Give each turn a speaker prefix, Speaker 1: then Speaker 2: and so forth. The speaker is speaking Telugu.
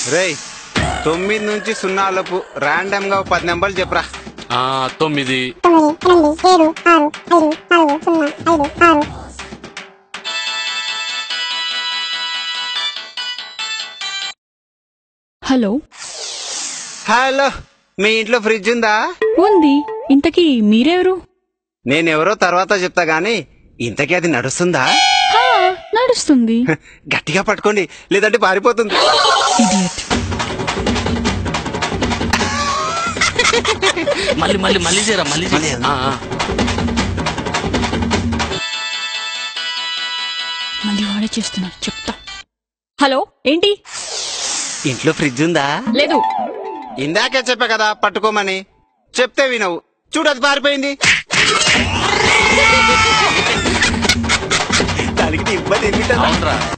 Speaker 1: రేయ్ తొమ్మిది నుంచి సున్నాలకు ర్యాండమ్ గా ఓ పది నెంబర్లు చెప్పరా
Speaker 2: ఆ తొమ్మిది
Speaker 3: తొమ్మిది ఎనిమిది ఏడు ఆరు ఐదు నాలుగు సున్నా ఐదు ఆరు
Speaker 4: హలో
Speaker 1: హలో మీ ఇంట్లో ఫ్రిడ్జ్ ఉందా
Speaker 4: ఉంది ఇంతకీ మీరెవరు
Speaker 1: నేనెవరో తర్వాత చెప్తా గానీ ఇంతకీ అది నడుస్తుందా
Speaker 4: హా, నడుస్తుంది
Speaker 1: గట్టిగా పట్టుకోండి లేదంటే పారిపోతుంది
Speaker 4: ఇడియట్
Speaker 2: మళ్ళీ మళ్ళీ మళ్ళీ చేయరా మళ్ళీ చెయ్.
Speaker 1: మళ్ళీ
Speaker 2: ఆ, ఆ.
Speaker 4: మళ్ళీ వాడే చేస్తున్నాడు చెప్తా హలో ఏంటి
Speaker 1: ఇంట్లో ఫ్రిడ్జ్ ఉందా
Speaker 4: లేదు
Speaker 1: ఇందాకే చెప్పా కదా పట్టుకోమని చెప్తే వినవు చూడు అది పారిపోయింది దానికి నీ ఇబ్బంది ఏమిటన్నా?
Speaker 2: అవునరా